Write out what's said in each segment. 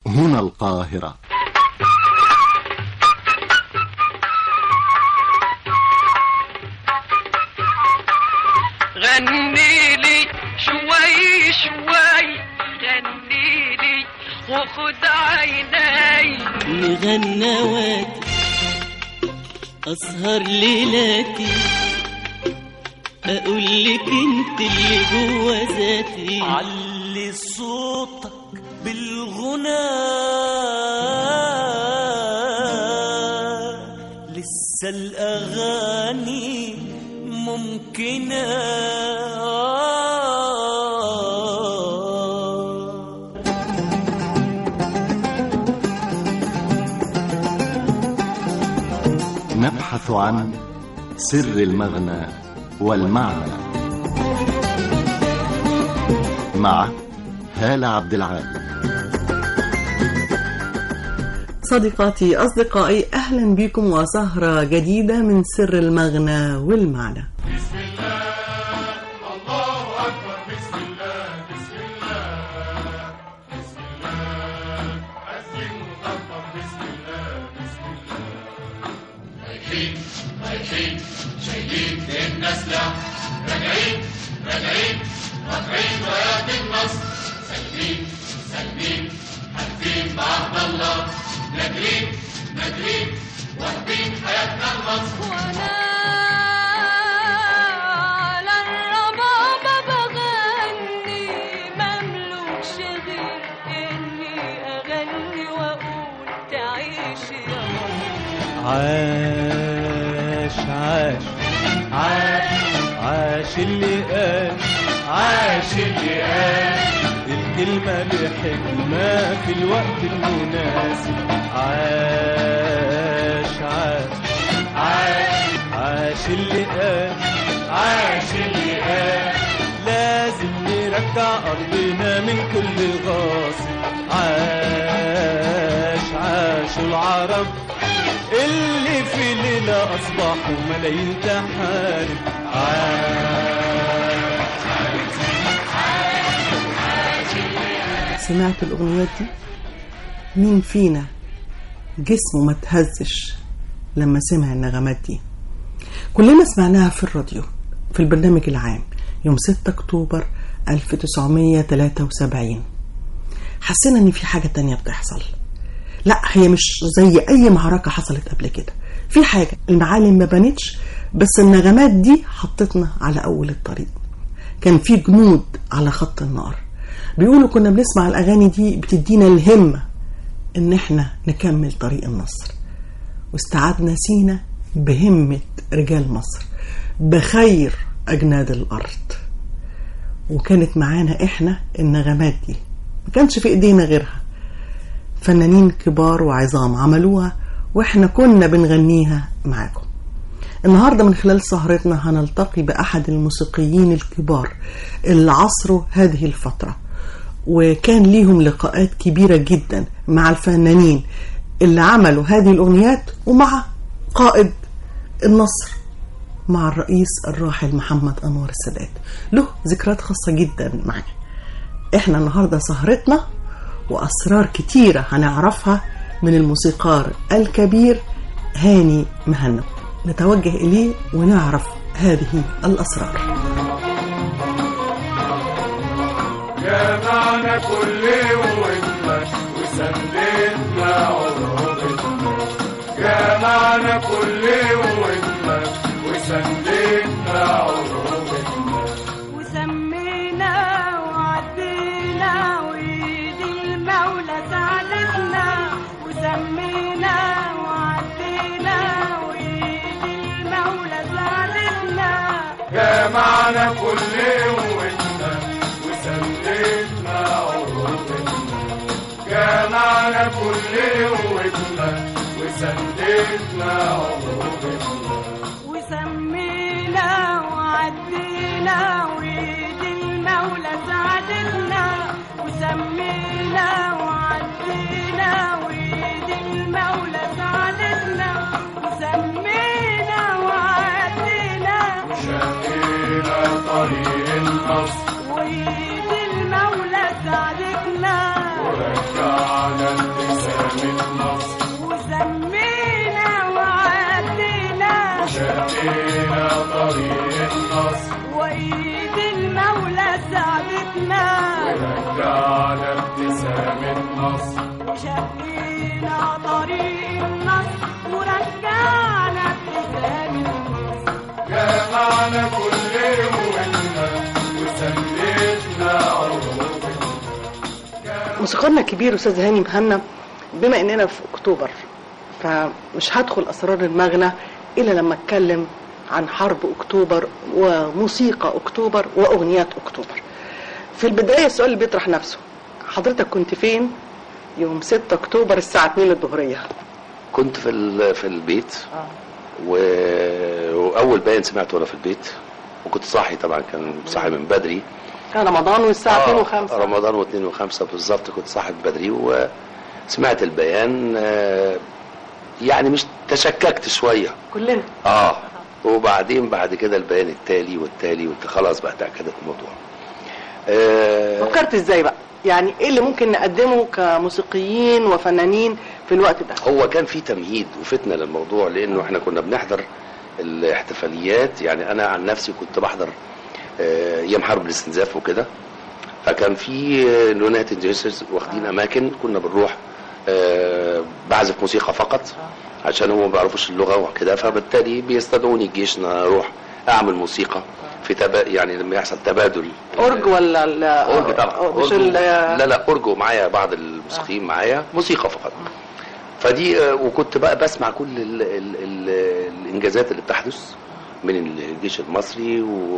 هنا القاهرة غني لي شوي شوي غني لي وخد عيني مغنواتي أسهر ليلاتي أقول لك أنت اللي جوا ذاتي علي صوتك بالغنى لسه الأغاني ممكنة نبحث عن سر المغنى والمعنى مع هالة عبد العال صديقاتي أصدقائي أهلا بكم وسهرة جديدة من سر المغنى والمعنى وانا على الربابة بغني مملوكش غير اني اغني واقول تعيش يا مصر عاش عاش عاش عاش اللي قال عاش اللي قال الكلمة لحكمة في الوقت المناسب عاش عاش عاش عاش اللي قال عاش اللي قال لازم نرجع أرضنا من كل غاصب عاش عاش العرب اللي في ليلة أصبحوا ملايين تحارب عاش سمعت الأغنيات دي مين فينا جسمه ما تهزش لما سمع النغمات دي كلنا سمعناها في الراديو في البرنامج العام يوم 6 أكتوبر 1973 حسينا إن في حاجة تانية بتحصل لا هي مش زي أي معركة حصلت قبل كده في حاجة المعالم ما بانتش بس النغمات دي حطتنا على أول الطريق كان في جنود على خط النار بيقولوا كنا بنسمع الأغاني دي بتدينا الهمة إن إحنا نكمل طريق النصر واستعدنا سينا بهمة رجال مصر بخير أجناد الأرض وكانت معانا إحنا النغمات دي ما كانش في إيدينا غيرها فنانين كبار وعظام عملوها وإحنا كنا بنغنيها معاكم النهارده من خلال سهرتنا هنلتقي بأحد الموسيقيين الكبار اللي عصروا هذه الفترة وكان ليهم لقاءات كبيرة جدا مع الفنانين اللي عملوا هذه الأغنيات ومع قائد النصر مع الرئيس الراحل محمد أنور السادات له ذكريات خاصة جدا معاه احنا النهاردة سهرتنا وأسرار كتيرة هنعرفها من الموسيقار الكبير هاني مهنا نتوجه إليه ونعرف هذه الأسرار جمعنا كل قوتنا وسندنا عروبتنا جمعنا كل قوتنا وسندنا عروبتنا وسمينا وعدينا وايد المولى ساعدتنا وسمينا وعدينا وايد المولى ساعدتنا جمعنا كل قوتنا وسندنا عروبتنا جمعنا كل قوتنا وسندنا عروبتنا وسمينا وعدينا وايد المولى ساعدتنا وسمينا وعدينا وايد المولى ساعدتنا وسمينا وعدينا شقينا طريق النصر وايد المولى ساعدتنا ورجعنا مصر وسمينا وعدينا شقينا طريق النصر وإيد المولى ساعدتنا رجعنا ابتسامة مصر وشقينا طريق النصر ورجعنا ابتسامة مصر جمعنا كل قوتنا وسلتنا عروضنا موسيقارنا الكبير استاذ هاني مهنا بما اننا في اكتوبر فمش هدخل اسرار المغنى الا لما اتكلم عن حرب اكتوبر وموسيقى اكتوبر واغنيات اكتوبر في البدايه السؤال اللي بيطرح نفسه حضرتك كنت فين يوم 6 اكتوبر الساعه 2 الظهريه كنت في ال- في البيت و... واول باين سمعته وانا في البيت وكنت صاحي طبعا كان صاحي من بدري كان رمضان والساعه 2 و5 رمضان و2 و5 بالظبط كنت صاحي من بدري وسمعت البيان آه، يعني مش تشككت شويه كلنا اه وبعدين بعد كده البيان التالي والتالي والت- خلاص بقى تاكدت الموضوع آه، فكرت ازاي بقى يعني ايه اللي ممكن نقدمه كموسيقيين وفنانين في الوقت ده هو كان في تمهيد وفتنه للموضوع لانه احنا كنا بنحضر الاحتفاليات يعني انا عن نفسي كنت بحضر آه، ايام حرب الاستنزاف وكده فكان في يونايتد نيشنز واخدين اماكن كنا بنروح آه، بعزف موسيقى فقط عشان هم ما بيعرفوش اللغه وكده فبالتالي بيستدعوني الجيش ان أنا اروح اعمل موسيقى في تبا يعني لما يحصل تبادل اورج ولا ال- اورج طبعا مش أورج ال- لا لا اورج ومعايا بعض الموسيقيين معايا موسيقى فقط فدي آه، وكنت بقى بسمع كل ال ال ال الانجازات اللي بتحدث من الجيش المصري و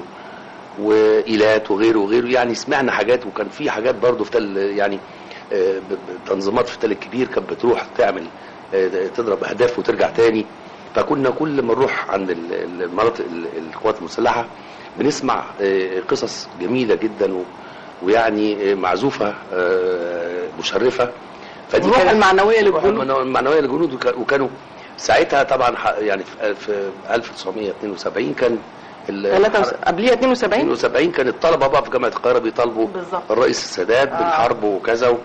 وايلات وغيره وغيره يعني سمعنا حاجات وكان في حاجات برضه في تل يعني آه، ب- ب- تنظيمات في تل الكبير كانت بتروح تعمل آه، تضرب اهداف وترجع تاني فكنا كل ما نروح عند ال- ال- المناطق ال- القوات المسلحه بنسمع آه، قصص جميله جدا و- ويعني آه، معزوفه آه، مشرفه فدي الروح كانت- المعنوية الروح للجنود. المعنويه للجنود وك- وكانوا ساعتها طبعا ح- يعني في في 1972 كان ال- ثلاثة وس- قبليها 72 72 كان الطلبه بقى في جامعه القاهره بيطالبوا بالظبط. الرئيس السادات آه. بالحرب وكذا و-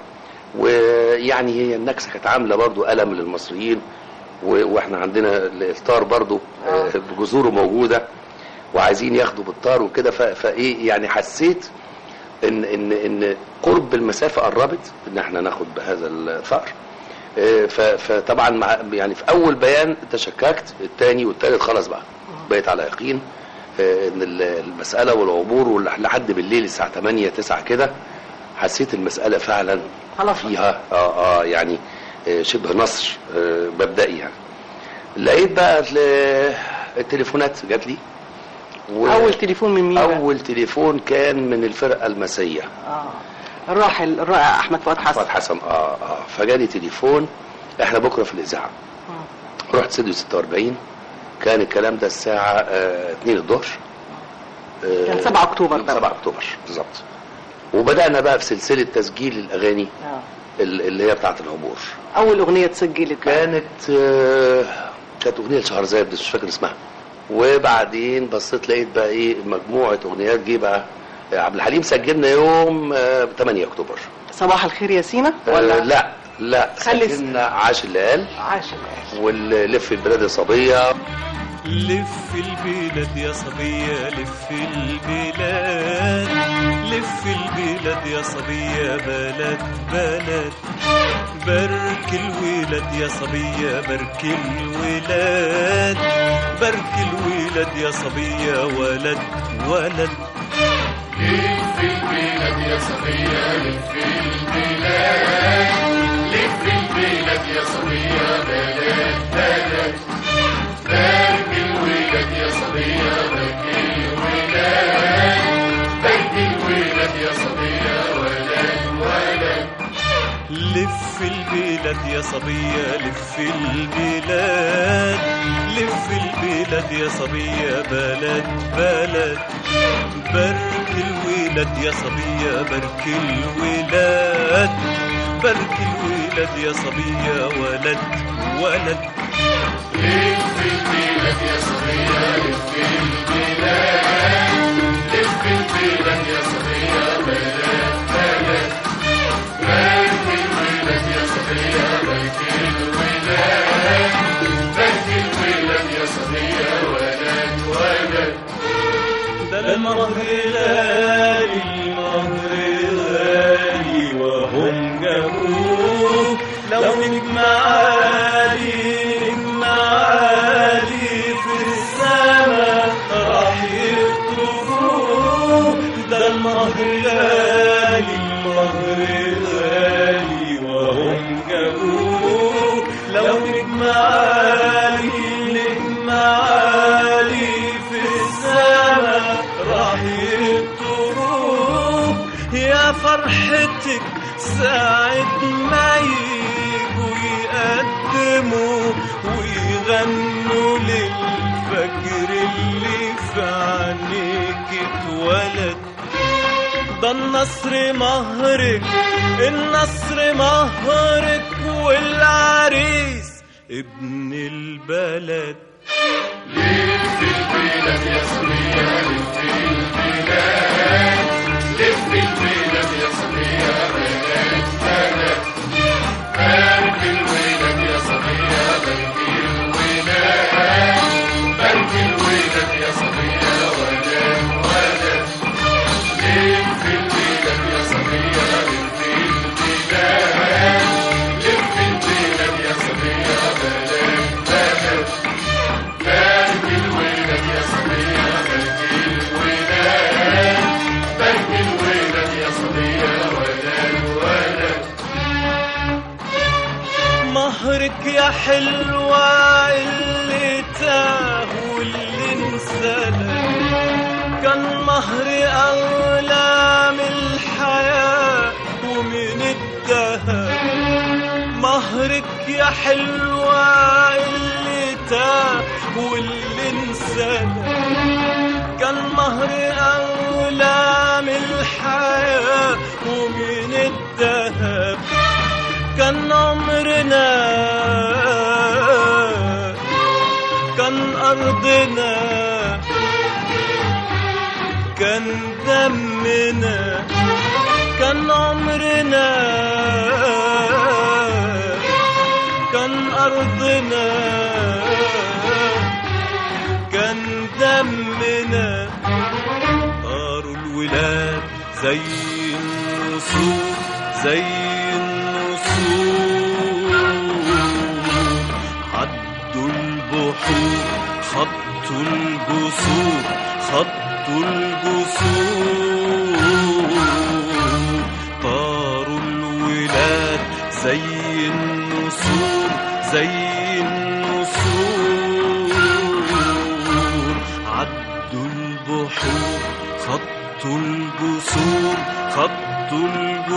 ويعني هي النكسه كانت عامله برضو الم للمصريين و- واحنا عندنا الطار برضو آه، بجذوره موجوده وعايزين ياخدوا بالطار وكده ف- فايه يعني حسيت ان ان ان قرب المسافه قربت ان احنا ناخد بهذا الثأر آه، ف- فطبعا مع يعني في اول بيان تشككت الثاني والثالث خلاص بقى بقيت على يقين آه، ان ال- المساله والعبور وال- لحد بالليل الساعه 8 9 كده حسيت المساله فعلا خلاص. فيها اه اه يعني آه، شبه نصر آه، مبدئي يعني لقيت بقى ال- التليفونات جات لي و- اول تليفون من مين بقى؟ اول تليفون كان من الفرقه المسيه اه الراحل الرائع احمد فؤاد حسن فؤاد حسن اه اه فجالي تليفون احنا بكره في الاذاعه رحت استوديو 46 كان الكلام ده الساعه آه 2 الظهر آه، كان 7 أكتوبر كان ده. 7 اكتوبر بالظبط وبدانا بقى في سلسله تسجيل الاغاني آه. ال- اللي هي بتاعه العبور اول اغنيه اتسجلت بقى. كانت آه، كانت اغنيه لشهرزاد بس مش فاكر اسمها وبعدين بصيت لقيت بقى ايه مجموعه اغنيات جه بقى آه، عبد الحليم سجلنا يوم آه، 8 اكتوبر صباح الخير يا سينا ولا ولا لا لا خلي- سجلنا عاش الليال عاشق واللف البلاد الصبيه لف البلاد يا صبية لف البلاد لف البلاد يا صبية بلد بلد بارك الولاد يا صبية بارك الولاد بارك الولاد يا صبية ولد ولد لف البلاد يا صبية لف البلاد لف البلاد يا صبية بلد بلد بارك الولاد يا صبية بارك الولاد بارك الولاد يا صبية ولد ولد لف البلاد يا صبية لف البلاد لف البلاد يا صبية بلد بلد بارك الولاد يا صبية بارك الولاد بارك الولاد يا صبية ولد ولد لف البلاد يا صبية لف البلاد لف البلاد يا صبية بلد بلد بارك الولاد يا صبية صبية بنك الولاد بنك الولاد يا صبية ولد ولد ده المهر غالي المهر غالي وهم جابوه لو نجم عالي نجم عالي في السما راح يخطفوه ده المهر غالي المهر غالي وهم جابوه لو نجم عالي نجم عالي في السما راح يطروه يا فرحتك ساعة ما يجوا يقدموا ويغنوا للفجر اللي في عينيك اتولد ده النصر مهرك النصر مهرك والعريس ابن البلد لف البلاد يا صبية لف البلاد لف البلاد يا صبية بلد بلد بنك الولاد يا صبية بنك الولاد بنك الولاد يا صبية ولد ولد لف البلاد يا صبية لف البلاد لف البلاد يا صبية بلد بلد بنك الولاد يا صبية بنك الولاد بنك الولاد يا صبية ولد ولد مهرك يا حلوة اللي تاه واللي انسلق كان مهري أغلى من الحياة ومن الدهب مهرك يا حلوة اللي تاه واللي انسلق كان مهري أغلى من الحياة ومن الذهب كان عمرنا كان أرضنا كان دمنا كان عمرنا كان أرضنا كان دمنا طاروا الولاد زي النسور زي النسور عدوا البحور خطوا الجسور خطوا الجسور طاروا الولاد زي النسور زي النسور عدوا البحور خطوا الجسور خطوا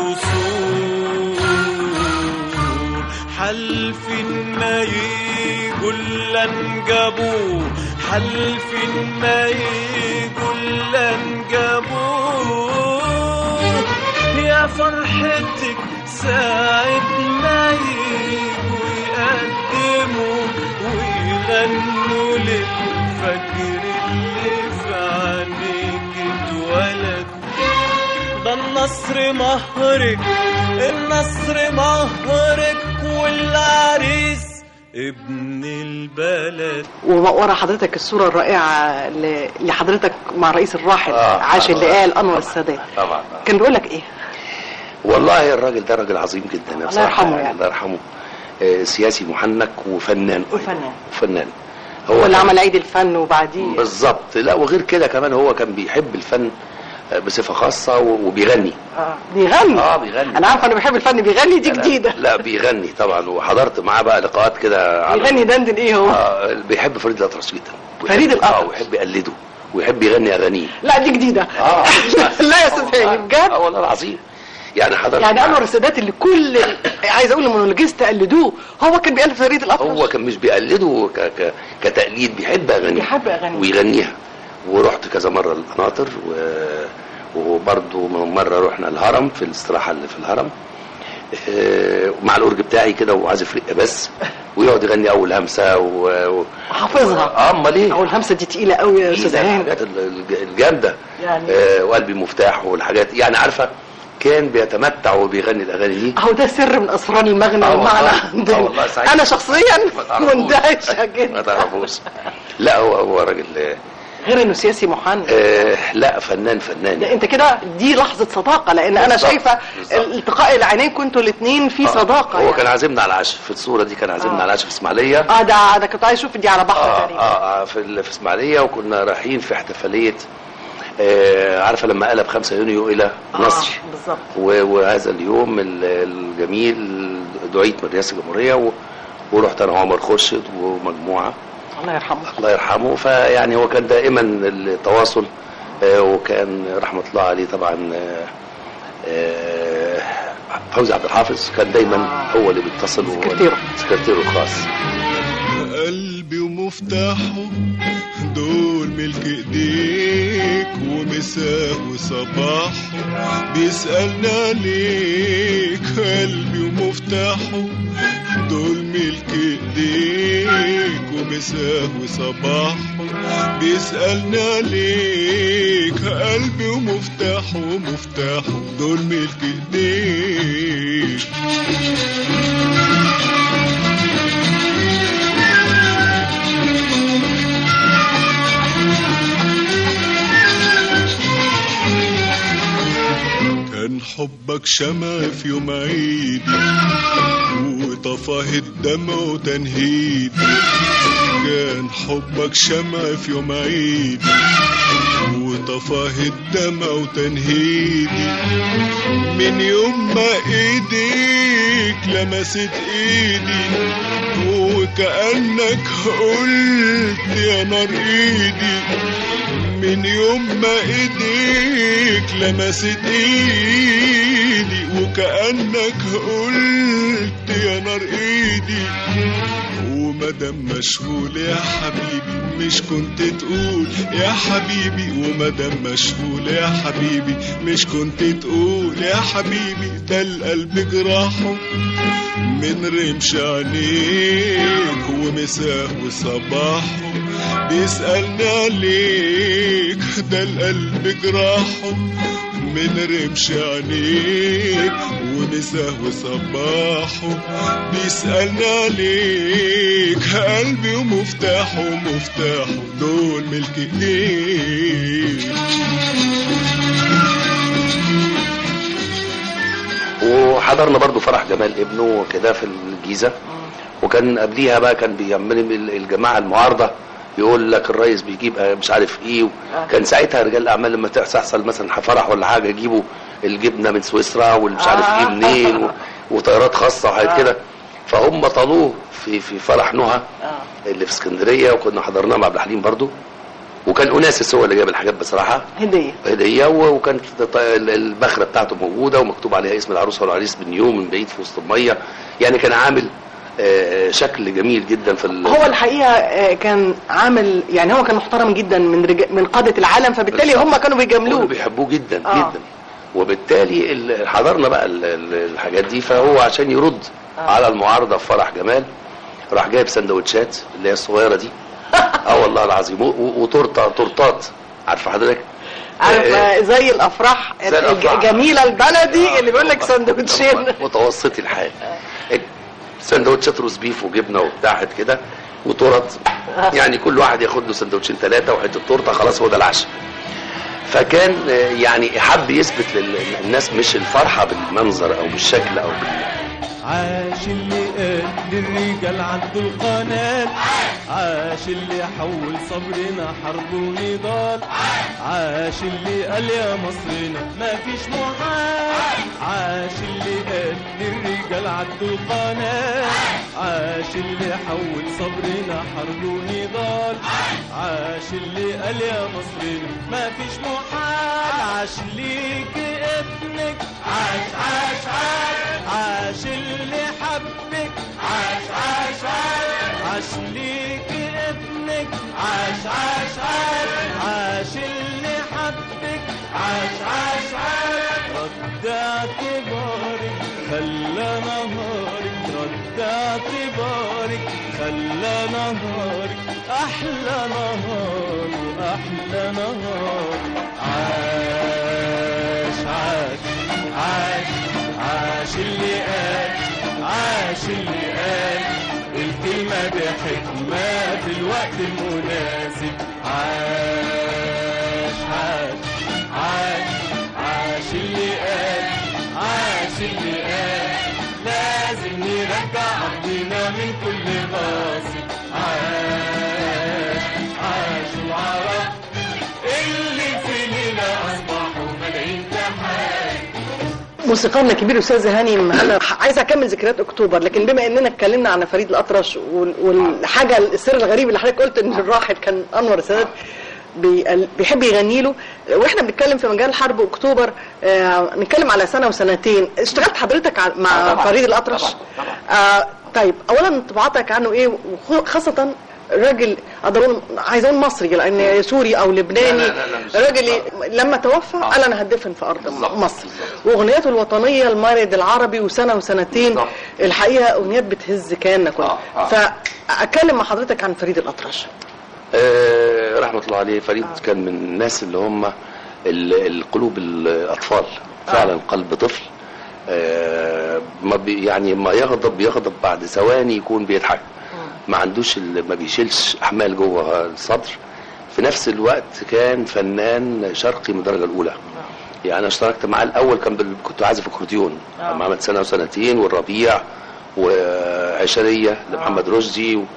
الجسور حلف ما يقول لن جابوه حلف ما يقول لن جابوه يا فرحتك ساعة ما يجوا يقدموا ويغنوا للفجر اللي في عينيك اتولد ده النصر مهرك النصر مهرك والعريس ابن البلد ورا حضرتك الصورة الرائعة ل- لحضرتك مع الرئيس الراحل آه، عاش آه، اللي آه، قال أنور طبعاً، السادات طبعا كان بيقول لك إيه؟ والله الراجل ده راجل عظيم جدا الله بصراحة يرحمه يعني. الله يرحمه آه، سياسي محنك وفنان أيضاً. وفنان. وفنان هو اللي كان- عمل عيد الفن وبعديه بالظبط لا وغير كده كمان هو كان بيحب الفن آه، بصفة خاصة و- وبيغني آه. بيغني اه بيغني أنا عارفة أنا بحب الفن بيغني دي لا، لا، جديدة لا بيغني طبعا وحضرت معاه بقى لقاءات كده على- بيغني دندن إيه هو؟ آه بيحب فريد الأطرش جدا ويحب- فريد الأطرش. اه ويحب يقلده ويحب يغني اغانيه لا دي جديدة اه لا يا أستاذ هاني بجد اه والله العظيم يعني حضرتك يعني انور السادات اللي كل عايز اقول المونولوجيست قلدوه هو كان بيألف فريد الاطرش هو كان مش بيقلده ك... ك... كتقليد بيحب اغانيه بيحب أغانيه. ويغنيها ورحت كذا مره القناطر و... وبرضه مره رحنا الهرم في الاستراحه اللي في الهرم آه، مع الاورج بتاعي كده وعازف رقه بس ويقعد يغني اول همسه و... و... حافظها اه امال ايه او الهمسه دي تقيله قوي يا إيه استاذ ده هاني الحاجات ال- الج- الجامده يعني- آه وقلبي مفتاح والحاجات يعني عارفه كان بيتمتع وبيغني الاغاني دي اهو ده سر من اسرار المغنى آه والمعنى والله. آه عندنا والله سعيد. انا شخصيا ما تعرفوش. مندهشه ما جدا تعرفوش لا هو هو راجل آه، غير انه سياسي محن آه لا فنان فنان ده انت كده دي لحظه صداقه لان انا بالظبط، شايفه بالظبط. التقاء العينين كنتوا الاثنين في آه، صداقه هو يعني. كان عازمنا على العشاء في الصوره دي كان عازمنا آه. على العشاء في اسماعيليه اه ده ده كنت عايز اشوف دي على بحر آه, تقريبا آه, اه في ال- في اسماعيليه وكنا رايحين في احتفاليه آه عارفه لما قلب 5 يونيو الى نصر آه بالظبط و- وهذا اليوم ال- الجميل دعيت من رئاسه الجمهوريه و- ورحت انا وعمر خورشيد ومجموعه الله يرحمه الله يرحمه فيعني هو كان دائما التواصل آه، وكان رحمه الله عليه طبعا آه، آه، فوزي عبد الحافظ كان دايما هو اللي بيتصل وهو سكرتيره. سكرتيره الخاص قلبي ومفتاحه دول ملك ايديك ومساه وصباحه بيسألنا عليك قلبي ومفتاحه دول ملك ايديك ومساه وصباحه بيسألنا عليك قلبي ومفتاحه مفتاحه دول ملك ايديك كان حبك شمع في يوم عيدي وطفاه الدمع وتنهيدي كان حبك شمع في يوم عيدي وطفاه الدمع وتنهيدي من يوم ما ايديك لمست ايدي وكأنك قلت يا نار ايدي من يوم ما ايديك لمست ايدي وكأنك قلت يا نار ايدي ومادام مشغول يا حبيبي مش كنت تقول يا حبيبي ومادام مشغول يا حبيبي مش كنت تقول يا حبيبي ده القلب جراحه من رمش عينيك ومساه وصباحه بيسألني عليك ده القلب جراحه من رمش عينيك ومساه وصباحه بيسألني عليك قلبي ومفتاحه مفتاحه دول ملك ايديك وحضرنا برضو فرح جمال ابنه وكده في الجيزه وكان قبليها بقى كان بيعمل الجماعه المعارضه يقول لك الرئيس بيجيب آه، مش عارف ايه كان ساعتها رجال الاعمال لما تحصل مثلا فرح ولا حاجه يجيبوا الجبنه من سويسرا والمش عارف ايه منين و- وطيارات خاصه وحاجات كده فهم طالوه في في فرح نهى اللي في اسكندريه وكنا حضرناه مع عبد الحليم برضو وكان اناسس هو اللي جاب الحاجات بصراحه هديه هديه و- وكانت الط- ال- البخره بتاعته موجوده ومكتوب عليها اسم العروسه والعريس من يوم من بعيد في وسط الميه يعني كان عامل آه، شكل جميل جدا في ال- هو الحقيقه آه، كان عامل يعني هو كان محترم جدا من رجال من قاده العالم فبالتالي بالظبط. هم كانوا كانوا بيجاملوه بيحبوه جدا آه. جدا وبالتالي ال- حضرنا بقى ال- ال- الحاجات دي فهو عشان يرد على المعارضه في فرح جمال راح جايب سندوتشات اللي هي الصغيره دي اه والله العظيم و- و- وتورته تورتات عارفه حضرتك عارف آه، آه، زي الافراح زي الأفراح. الجميله البلدي آه، اللي بيقول لك سندوتشين متوسطي الحال سندوتشات روز بيف وجبنه وبتاع كده وتورت يعني كل واحد ياخد له سندوتشين ثلاثه وحته تورته خلاص هو ده العشاء فكان آه، يعني حب يثبت للناس مش الفرحه بالمنظر او بالشكل او بال... عاش اللي قال للرجال عنده القناة عاش اللي حول صبرنا حرب ونضال عاش اللي قال يا مصرنا ما فيش محال عاش اللي قال للرجال عنده القناة عاش اللي حول صبرنا حرب ونضال عاش اللي قال يا مصرنا ما فيش محال عاش ليك ابنك عاش عاش عاش عاش اللي حبك عاش عاش عاش عاش ليك ابنك عاش عاش عاش عاش اللي حبك عاش عاش عاش رد اعتبارك خلى نهارك رد اعتبارك خلى نهارك احلى نهار واحلى نهار عاش عاش عاش عاش اللي قال عاش اللي قال الكلمة بحكمة في الوقت المناسب عاش عاش عاش عاش اللي قال عاش اللي قال لازم نرجع أرضنا من كل غاصب عاش عاش العرب اللي في ليلة أصبحوا ملايين تحايا موسيقارنا الكبير استاذ هاني انا عايزه اكمل ذكريات اكتوبر لكن بما اننا اتكلمنا عن فريد الاطرش وال- والحاجه السر الغريب اللي حضرتك قلت ان الراحل كان انور السادات بي- بيحب يغني له واحنا بنتكلم في مجال حرب اكتوبر آه نتكلم على سنه وسنتين اشتغلت حضرتك ع- مع طبعاً. فريد الاطرش آه طيب اولا انطباعاتك عنه ايه وخاصه راجل اقدر اقول عايز اقول مصري لان سوري او لبناني لا، لا، لا، مش- راجل لما توفى آه. قال انا هدفن في ارض بالظبط، مصر بالظبط. واغنيته الوطنيه المارد العربي وسنه وسنتين بالظبط. الحقيقه اغنيات بتهز كياننا كله آه، آه. فاتكلم مع حضرتك عن فريد الاطرش آه، رحمة الله عليه فريد كان من الناس اللي هم ال- القلوب الأطفال فعلا قلب طفل آه، ما بي يعني ما يغضب يغضب بعد ثواني يكون بيضحك ما عندوش ال- ما بيشيلش أحمال جوه الصدر في نفس الوقت كان فنان شرقي من الدرجة الأولى يعني أنا اشتركت معاه الأول كان بال... كنت عازف أكورديون أما عملت سنة وسنتين والربيع وعشرية لمحمد رشدي و...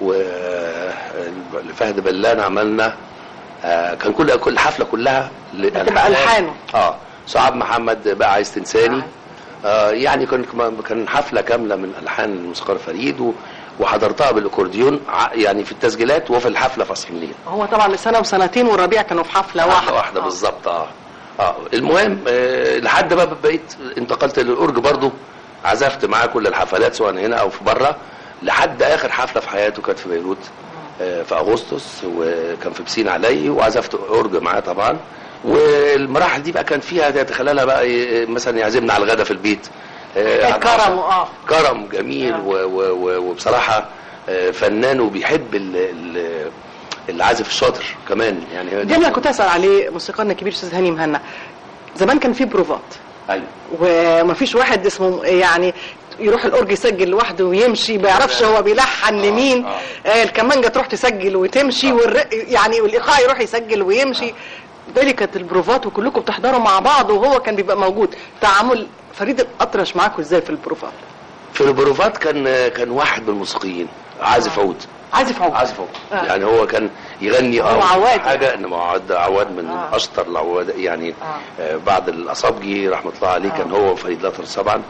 وفهد بلان عملنا آه، كان كل كل الحفله كلها ل- بتبقى ألحانه. اه صعب محمد بقى عايز تنساني آه يعني كان كان حفله كامله من الحان الموسيقار فريد و... وحضرتها بالاكورديون ع- يعني في التسجيلات وفي الحفله في قصر النيل هو طبعا سنه وسنتين والربيع كانوا في حفله واحده واحده واحده بالظبط اه اه المهم آه لحد بقى بقيت انتقلت للاورج برضو عزفت معاه كل الحفلات سواء هنا او في بره لحد اخر حفله في حياته كانت في بيروت آه في اغسطس وكان في بسين علي وعزفت اورج معاه طبعا والمراحل دي بقى كان فيها تخللها بقى ي- مثلا يعزمنا على الغدا في البيت آه، كان عبد كرم الحسن. اه كرم جميل و و و وبصراحه آه، فنان وبيحب ال- ال- العازف الشاطر كمان يعني ده اللي كنت اسال عليه موسيقارنا الكبير استاذ هاني مهنا زمان كان في بروفات ايوه ومفيش واحد اسمه يعني يروح الاورج يسجل لوحده ويمشي ما يعرفش هو بيلحن لمين آه الكمانجه تروح تسجل وتمشي والر... يعني والايقاع يروح يسجل ويمشي بالي كانت البروفات وكلكم بتحضروا مع بعض وهو كان بيبقى موجود تعامل فريد الاطرش معاكم ازاي في البروفات في البروفات كان كان واحد من الموسيقيين عازف عود عازف عود عازف عود آه. يعني هو كان يغني هو عواد. حاجه انما عواد عواد من آه. اشطر العواد يعني آه. آه. بعد الاصابجي رحمه الله عليه كان هو وفريد الأطرش طبعا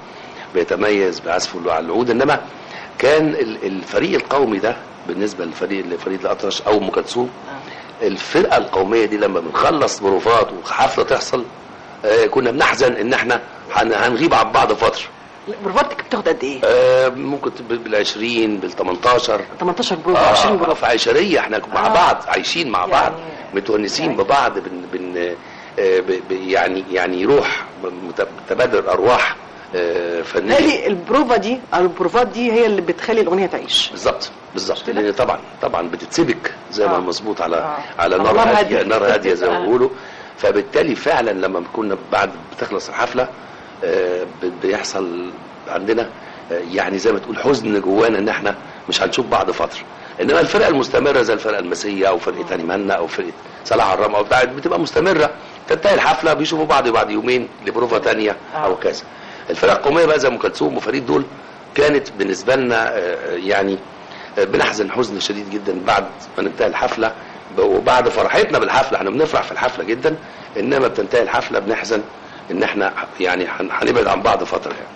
بيتميز بعزفه على العود انما كان ال- الفريق القومي ده بالنسبه للفريق لفريد الاطرش او ام كلثوم الفرقه القوميه دي لما بنخلص بروفات وحفله تحصل آه كنا بنحزن ان احنا هن- هنغيب عن بعض فتره البروفات كانت بتاخد قد ايه آه ممكن بال 20 بال 18 18 بروفه 20 آه بروفه في عشريه احنا مع آه. بعض عايشين مع بعض يعني- متونسين يعني- ببعض بن بن آه، ب- ب- يعني يعني روح مت- تبادل ارواح آه، فنيه هذه البروفه دي او البروفات دي هي اللي بتخلي الاغنيه تعيش بالظبط بالظبط لان طبعا طبعا بتتسبك زي ما آه. مظبوط على آه. على على نار نار هاديه هادية. نار هاديه زي ما آه. بيقولوا فبالتالي فعلا لما كنا بعد بتخلص الحفله آه، ب- بيحصل عندنا آه، يعني زي ما تقول حزن جوانا ان احنا مش هنشوف بعض فتره انما الفرقه المستمره زي الفرقه المسيه او فرقه هاني مهنا او فرقه صلاح عرام او بتاع بتبقى مستمره تنتهي الحفله بيشوفوا بعض بعد يومين لبروفه تانية او كذا الفرق القوميه بقى زي ام كلثوم وفريد دول كانت بالنسبه لنا آه، يعني آه، بنحزن حزن شديد جدا بعد ما ننتهي الحفله ب- وبعد فرحتنا بالحفله احنا بنفرح في الحفله جدا انما بتنتهي الحفله بنحزن ان احنا يعني هن- هنبعد عن بعض فتره يعني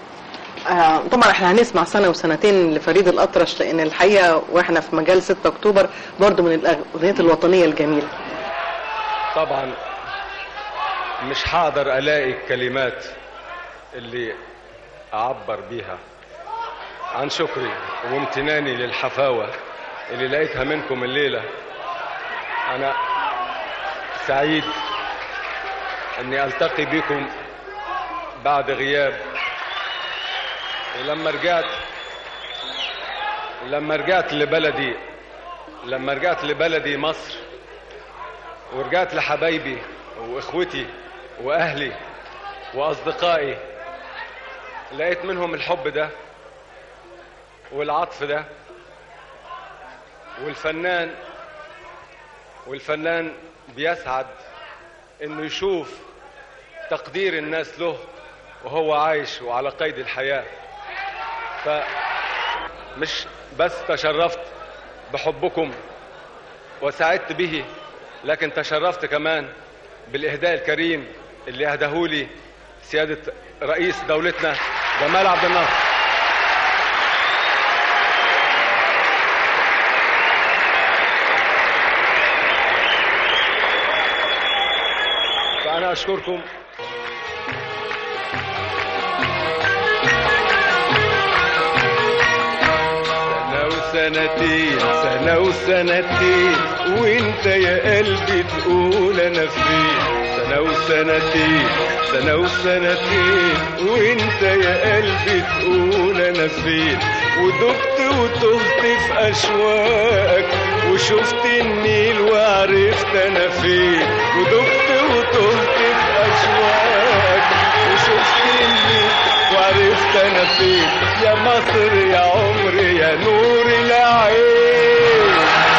آه طبعا احنا هنسمع سنه وسنتين لفريد الاطرش لان الحقيقه واحنا في مجال 6 اكتوبر برضو من الاغنيات الوطنيه الجميله طبعا مش هقدر الاقي الكلمات اللي اعبر بيها عن شكري وامتناني للحفاوة اللي لقيتها منكم الليلة انا سعيد اني التقي بكم بعد غياب ولما رجعت لما رجعت لبلدي لما رجعت لبلدي مصر ورجعت لحبايبي واخوتي واهلي واصدقائي لقيت منهم الحب ده والعطف ده والفنان والفنان بيسعد انه يشوف تقدير الناس له وهو عايش وعلى قيد الحياة فمش بس تشرفت بحبكم وسعدت به لكن تشرفت كمان بالإهداء الكريم اللي أهدهولي سيادة رئيس دولتنا جمال عبد الناصر فأنا أشكركم سنة وسنتين سنة وسنتين وانت يا قلبي تقول انا فين سنة وسنتين سنة وسنتين وانت يا قلبي تقول انا فين ودبت وتهت في اشواقك وشفت النيل وعرفت انا فين ودبت وتهت في اشواقك وشفت النيل وعرفت انا فين يا مصر يا عمري يا نور العين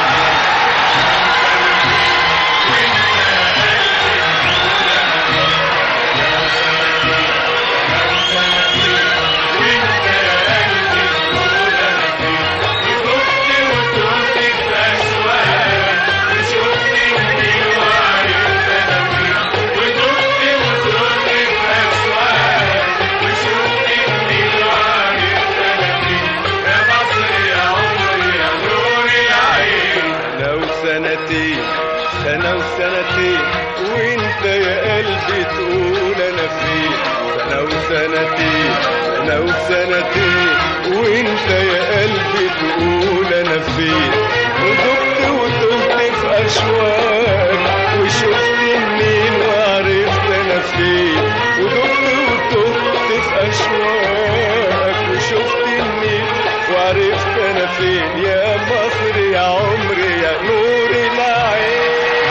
سنة وسنتين سنة وسنتين وانت يا قلبي تقول انا فين سنة وسنتين سنة وسنتين وانت يا قلبي تقول انا فين وذبت وتهت في اشواق وشفت النيل وعرفت انا فين وذبت وتهت في اشواق وشفت النيل وعرفت انا فين يا مصر يا عمري يا نور العين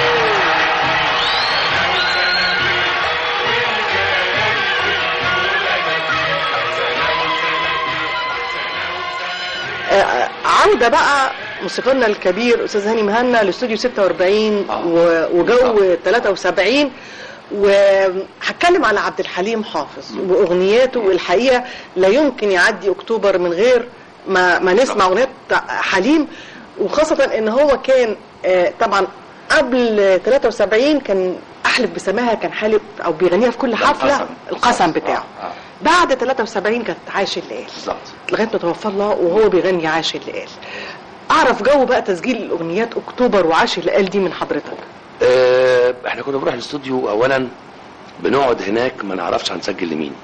آه، عودة بقى موسيقارنا الكبير أستاذ هاني مهنا لاستوديو 46 و- وجو 73 وهتكلم على عبد الحليم حافظ واغنياته والحقيقه لا يمكن يعدي اكتوبر من غير ما ما نسمع اغنيات حليم وخاصه ان هو كان آه، طبعا قبل 73 كان احلف بسماها كان حالف او بيغنيها في كل حفله القسم. القسم بتاعه بعد 73 كانت عاش الليل بالظبط لغايه ما توفى الله وهو بيغني عاش الليل اعرف جو بقى تسجيل الاغنيات اكتوبر وعاش الليل دي من حضرتك آه، احنا كنا بنروح الاستوديو اولا بنقعد هناك ما نعرفش هنسجل لمين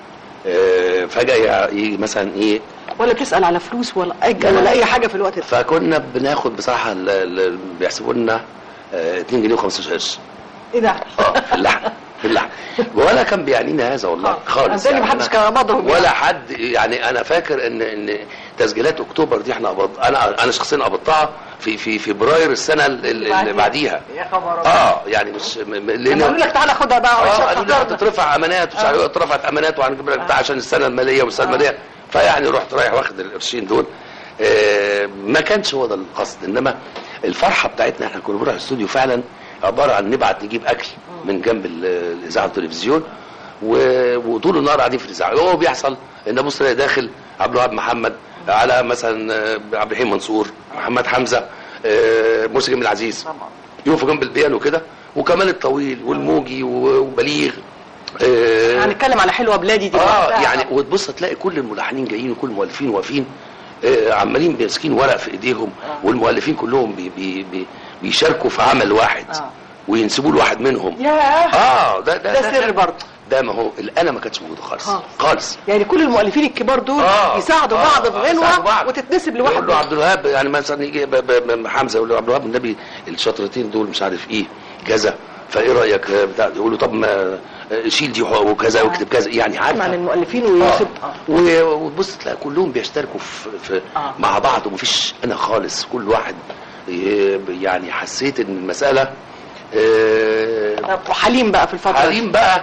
آه، فجاه يع- يجي مثلا ايه ولا بتسال على فلوس ولا اجل ولا اي حاجه في الوقت ده فكنا بناخد بصراحه ال- ال- بيحسبوا لنا آه، 2 جنيه و15 قرش ايه ده اه في اللحن في اللحن ولا كان بيعنينا هذا والله خالص عندنا محدش أنا- كان قبضهم ولا حد يعني انا فاكر ان ان تسجيلات اكتوبر دي احنا قبض انا انا شخصيا قبضتها في في فبراير السنه ال- اللي بعديها يا خبر اه يعني مش م- م- لما قالوا لك تعالى خدها بقى اه وعيش قالوا لي افتكرنا. هتترفع امانات ومش عارف ايه اترفعت امانات وهنجيب لك بتاع عشان السنه الماليه والسنه الماليه فيعني رحت رايح واخد القرشين دول آه، ما كانش هو ده القصد انما الفرحه بتاعتنا احنا كنا بنروح الاستوديو فعلا عباره عن نبعت نجيب اكل من جنب ال- الاذاعه والتلفزيون و- وطول النهار قاعدين في الاذاعه هو بيحصل ان ابص الاقي داخل عبد الوهاب محمد على مثلا آه، عبد الرحيم منصور محمد حمزه آه، مرسي جميل عزيز يقفوا جنب البيانو كده وكمال الطويل والموجي وبليغ آه، هنتكلم على حلوه بلادي دي اه لوحدها. يعني وتبص تلاقي كل الملحنين جايين وكل المؤلفين واقفين آه عمالين ماسكين ورق في ايديهم والمؤلفين كلهم بي بي بي بيشاركوا في عمل واحد آه. وينسبوا له واحد منهم ياه اه ده ده ده سر برضه ده ما هو الاله ما كانتش موجوده خالص خالص. خالص يعني كل المؤلفين الكبار دول آه. يساعدوا آه. بعض في آه. يساعدوا غنوه بعض. وتتنسب يقول لواحد له عبد الوهاب يعني مثلا يجي ب- ب- ب- حمزه يقول له عبد الوهاب النبي الشطرتين دول مش عارف ايه كذا فايه رايك آه، بتاع يقول له طب ما آه، شيل دي وكذا واكتب كذا يعني عارف عن المؤلفين وينسب و- وتبص تلاقي كلهم بيشتركوا في, في آه. مع بعض ومفيش انا خالص كل واحد ي- يعني حسيت ان المساله آه، طب وحليم بقى في الفتره دي. حليم بقى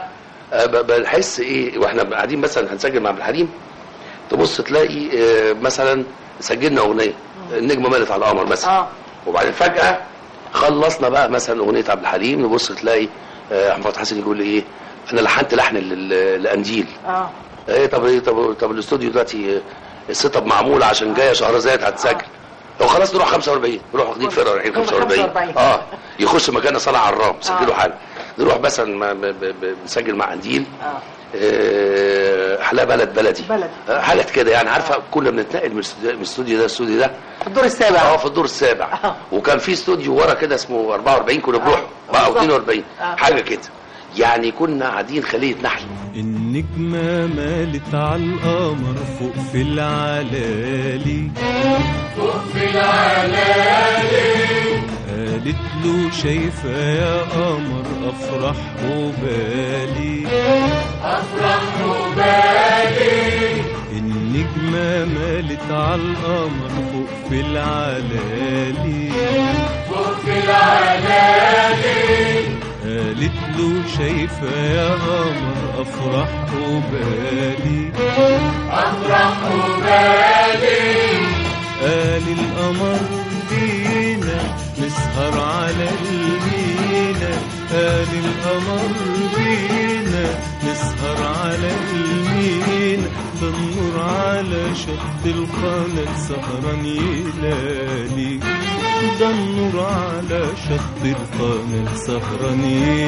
آه، ب- بنحس ايه واحنا قاعدين مثلا هنسجل مع عبد الحليم تبص تلاقي آه، مثلا سجلنا اغنيه النجمه مالت على القمر مثلا اه وبعدين فجاه خلصنا بقى مثلا اغنيه عبد الحليم نبص تلاقي آه، احمد فتحي حسن يقول لي ايه انا لحنت لحن لل- لانديل اه ايه طب ايه طب طب الاستوديو دلوقتي السيت اب معمول عشان جايه شهرزاد هتسجل لو خلاص نروح 45 نروح واخدين فرقه رايحين 45 45. اه يخش مكاننا صلاح عرام سجلوا حاجه نروح مثلا ما- ب- ب- ب- بنسجل مع قنديل اه آه، احلى بلد بلدي بلدي. آه، حاجات كده يعني عارفه كنا بنتنقل من الاستوديو- من الاستوديو ده الاستوديو ده في الدور السابع اه في الدور السابع آه. وكان في استوديو ورا كده اسمه 44 كنا بنروح بقى او بالظبط. 42 آه. حاجه كده يعني كنا قاعدين خليه نحل النجمة مالت على القمر فوق في العلالي فوق في العلالي قالت له شايفة يا قمر أفرح وبالي أفرح وبالي النجمة مالت على القمر فوق في العلالي فوق في العلالي قالت له شايفة يا قمر أفرح وبالي أفرح وبالي قال القمر بينا نسهر على المينا قال القمر بينا نسهر على المينا ده النور على شط القناة سهران يلالي ده النور على شط القناة سهران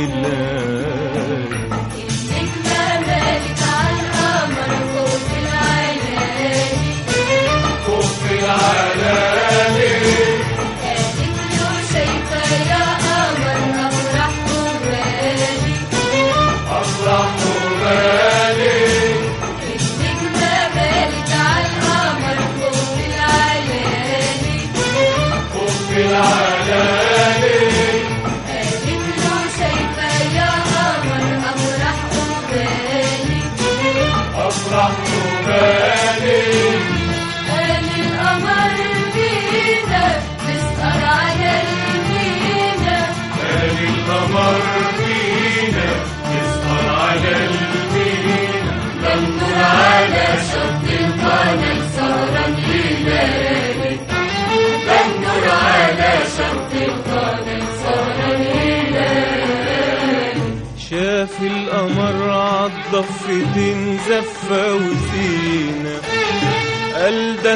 يلالي النجمة مالت على القمر فوق في العلالي فوق في العلالي قالت له شايفة يا قمر أفرح وبالي أفرح وبالي النجمة مالت على القمر فوق في العلالي فوق في العلالي قالت له شايفة يا قمر أفرح وبالي أفرح وبالي قال القمر بينا نسهر على المينا قال القمر فينا نسهر على المينا ننظر على شط القناة سهران ليالي ننظر على شط القناة سهران ليالي شاف القمر عالضفتين زفة وزينة قال ده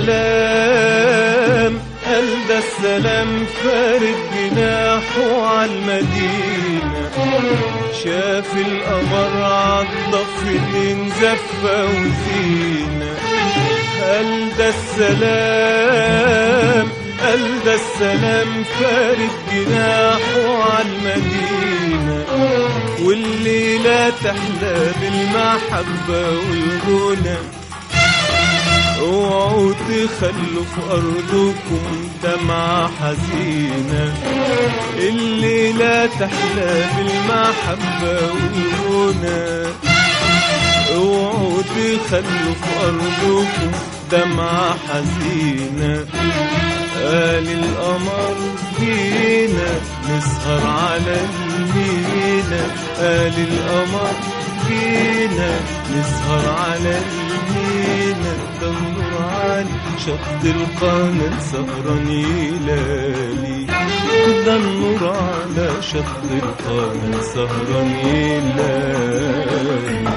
السلام قال ده السلام فارد جناحه عالمدينة شاف القمر عالضفتين زفة وزينة قال ده السلام قال ده السلام فارد جناحه عالمدينة والليلة تحلى بالمحبة والغنى اوعوا تخلوا في ارضكم دمعة حزينة الليلة تحلى بالمحبة والغنى اوعوا تخلوا في ارضكم دمعة حزينة قال القمر جينا نسهر على المينا قال القمر جينا نسهر على المينا ده النور على شط القناة سهران يلالي ده النور على شط القناة سهران يلالي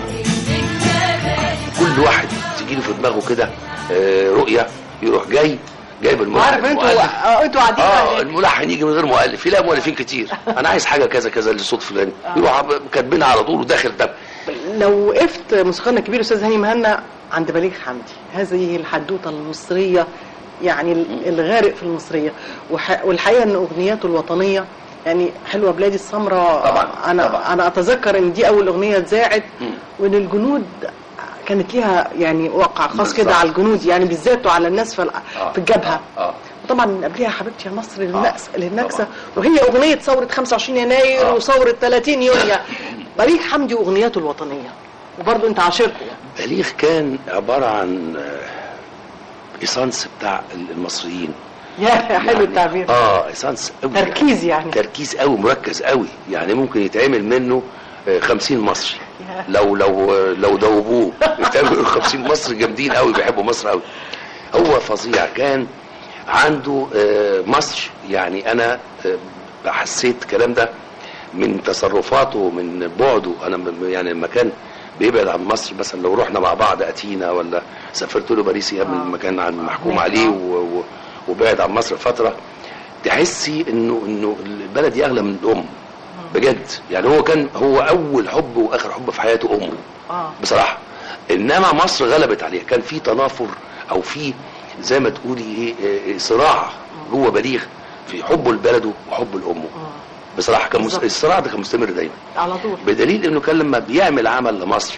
كل واحد تجي له في دماغه كده آه، رؤيه يروح جاي جايب الملحن عارف انتوا المؤلف. اه انتوا قاعدين اه على- الملحن يجي من غير مؤلف في لا مؤلفين كتير انا عايز حاجه كذا كذا لصوت فلاني يروح كاتبينها على طول وداخل ده لو وقفت موسيقارنا الكبير استاذ هاني مهنا عند بليغ حمدي هذه الحدوته المصريه يعني ال- الغارق في المصريه وح- والحقيقه ان اغنياته الوطنيه يعني حلوه بلادي السمراء طبعاً، انا طبعاً. انا اتذكر ان دي اول اغنيه اتذاعت مم. وان الجنود كانت ليها يعني وقع خاص بالظبط. كده على الجنود يعني بالذات وعلى الناس في ال- آه. في الجبهه اه وطبعا من قبلها حبيبتي يا مصر للنكسه آه. للنكسه طبعاً. وهي اغنيه ثوره 25 يناير آه. وثوره 30 يونيو بليغ حمدي واغنياته الوطنيه وبرضه انت عاشرته يعني بليغ كان عباره عن آه، ايسانس بتاع المصريين يا حلو التعبير اه ايسانس قوي تركيز يعني تركيز قوي مركز قوي يعني ممكن يتعمل منه آه، 50 مصري لو لو لو دوبوه بيعملوا 50 مصر جامدين قوي بيحبوا مصر قوي هو فظيع كان عنده آه، مصر يعني انا آه، حسيت الكلام ده من تصرفاته ومن بعده انا م- يعني لما كان بيبعد عن مصر مثلا لو رحنا مع بعض اتينا ولا سافرت له باريس ايام لما كان عن محكوم عليه و- و- وبعد عن مصر فتره تحسي انه انه البلد دي اغلى من الام بجد يعني هو كان هو اول حب واخر حب في حياته امه اه بصراحه انما مصر غلبت عليها كان في تنافر او في زي ما تقولي ايه إيه، صراع جوه بليغ في حبه لبلده وحبه لامه بصراحه كان مس... بالظبط. الصراع ده كان مستمر دايما على طول بدليل انه كان لما بيعمل عمل لمصر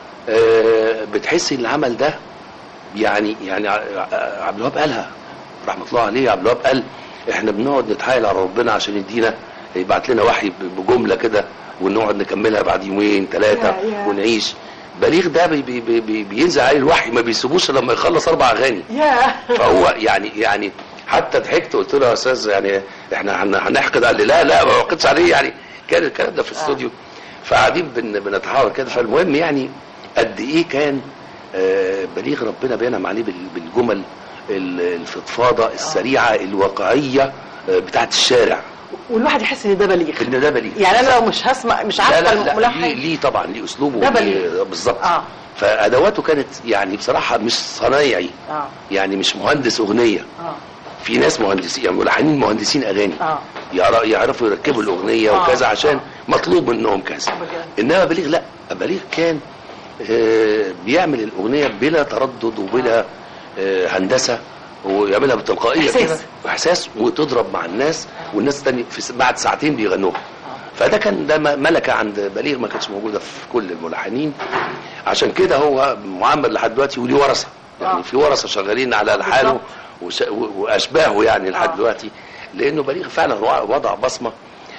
آه بتحسي ان العمل ده يعني يعني ع- ع- عبد الوهاب قالها رحمه الله عليه عبد الوهاب قال احنا بنقعد نتحايل على ربنا عشان يدينا يبعت لنا وحي ب- بجمله كده ونقعد نكملها بعد يومين ثلاثه يا- يا. ونعيش بليغ ده بي بي بي بي بينزل عليه الوحي ما بيسيبوش إلا لما يخلص اربع اغاني يا فهو يعني يعني حتى ضحكت قلت له يا استاذ يعني احنا هن- هنحقد قال لي لا لا ما وقتش عليه يعني كان الكلام ده في الاستوديو فقاعدين بن بنتحاور كده فالمهم يعني قد ايه كان آه، بليغ ربنا بينعم عليه بال- بالجمل ال- الفضفاضه السريعه الواقعيه آه، بتاعت الشارع والواحد يحس ان ده بليغ ان ده بليغ يعني انا لو مش هسمع مش لا عارفه لا لا ليه, الملحن ليه طبعا ليه اسلوبه ده وليه- بليغ. بالظبط اه فادواته كانت يعني بصراحه مش صنايعي اه يعني مش مهندس اغنيه اه في ناس مهندسين يعني ملحنين مهندسين اغاني اه يعر- يعرفوا يركبوا الاغنيه آه. وكذا عشان مطلوب منهم كذا انما بليغ لا بليغ كان آه، بيعمل الاغنيه بلا تردد وبلا آه، هندسه ويعملها بتلقائيه إحساس. كده احساس وتضرب مع الناس والناس تاني في س- بعد ساعتين بيغنوها فده كان ده م- ملكه عند بليغ ما كانتش موجوده في كل الملحنين عشان كده هو معمر لحد دلوقتي وليه ورثه يعني آه. في ورثه شغالين على الحاله بالظبط. وش- و- واشباهه يعني لحد آه. دلوقتي لانه بليغ فعلا وع- وضع بصمه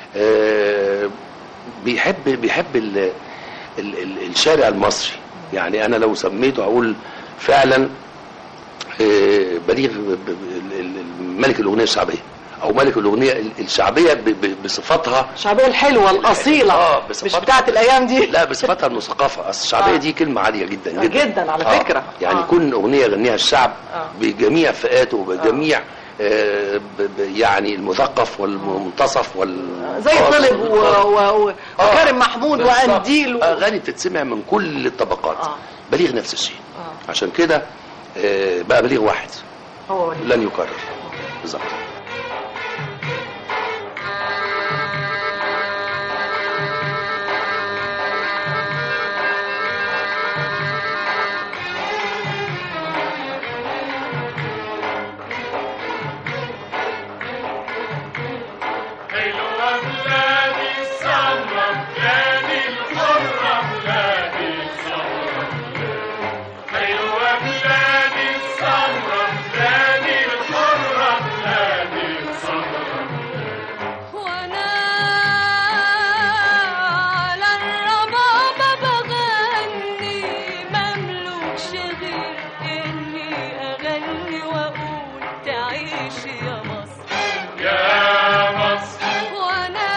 آه، بيحب بيحب ال ال ال الشارع المصري يعني انا لو سميته اقول فعلا آه، بليغ ب- ب- ال- ال- ملك الاغنيه الشعبيه او ملك الاغنيه ال- الشعبيه ب- ب- بصفتها الشعبيه الحلوه الاصيله اه مش بصفتها بتاعت الايام دي لا بصفتها المثقفه اصل الشعبيه آه. دي كلمه عاليه جدا آه، جدا جدا على آه. فكرة. يعني آه. كل اغنيه يغنيها الشعب آه. بجميع فئاته وبجميع آه، ب- ب- يعني المثقف والمنتصف وال زي آه، طلب و... و... و... آه. وكريم محمود بالظبط. وانديل و... اغاني بتتسمع من كل الطبقات آه. بليغ نفس الشيء آه. عشان كده آه، بقى بليغ واحد هو لن يكرر بالظبط حلوة بلادي السمرة بلادي الحرة بلادي السمرة حلوة بلادي السمرة بلادي الحرة بلادي السمرة وانا على الربابة بغني مملوكش غير اني اغني واقول تعيش يا مصر يا مصر وانا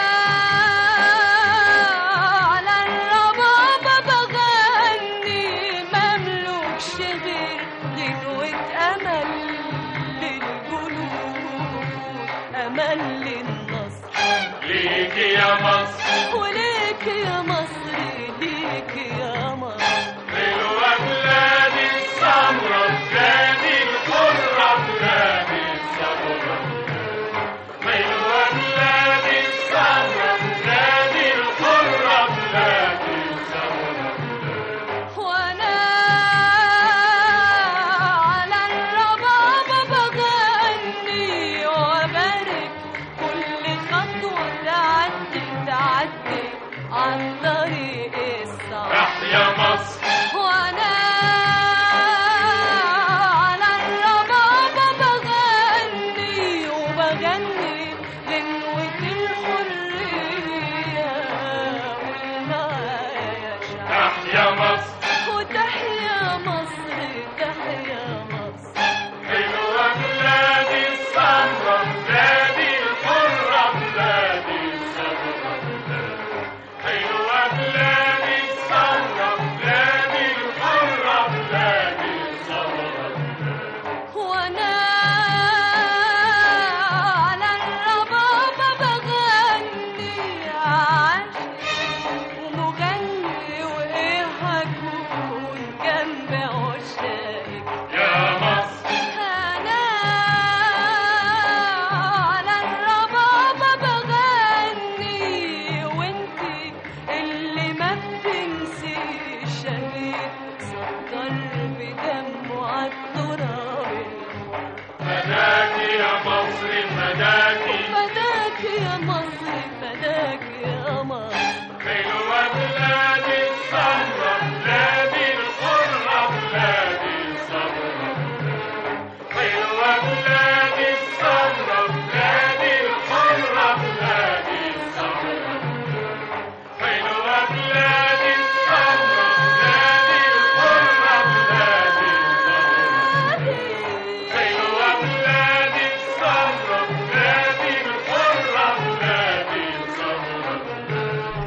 على الربابة بغني مملوكش غير غنوة امل للجنود امل للنصر ليك يا مصر وليك يا مصر ليك يا مصر حلوة بلادي السمرة بلادي الحرة بلادي السمرة حلوة بلادي السمرة بلادي الحرة بلادي السمرة وانا على الربابة بغني وبارك كل خطوة تعدي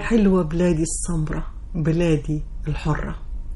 حلوة بلادي السمرة بلادي الحرة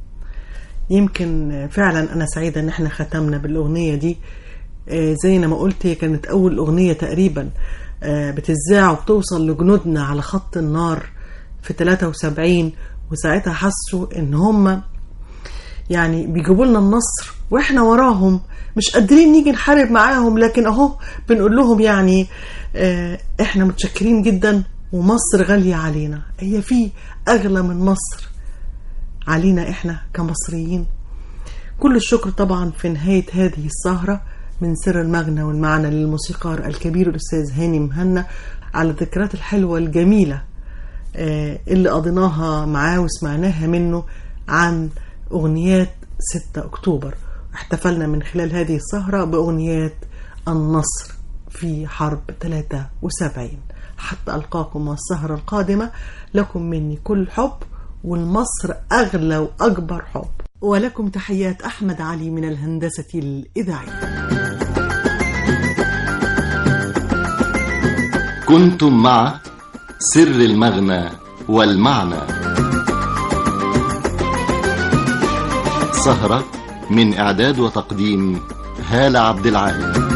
يمكن فعلا أنا سعيدة إن احنا ختمنا بالأغنية دي آه، زي ما قلت هي كانت أول أغنية تقريبا آه، بتذاع وبتوصل لجنودنا على خط النار في 73 وساعتها حسوا إن هم يعني بيجيبوا لنا النصر واحنا وراهم مش قادرين نيجي نحارب معاهم لكن اهو بنقول لهم يعني آه، احنا متشكرين جدا ومصر غالية علينا هي في اغلى من مصر علينا احنا كمصريين كل الشكر طبعا في نهاية هذه السهرة من سر المغنى والمعنى للموسيقار الكبير الأستاذ هاني مهنا على الذكريات الحلوة الجميلة آه، اللي قضيناها معاه وسمعناها منه عن أغنيات 6 أكتوبر احتفلنا من خلال هذه السهرة بأغنيات النصر في حرب 73 حتى ألقاكم والسهرة القادمة لكم مني كل حب والمصر أغلى وأكبر حب ولكم تحيات أحمد علي من الهندسة الإذاعية كنتم مع سر المغنى والمعنى سهرة من إعداد وتقديم هالة عبد العال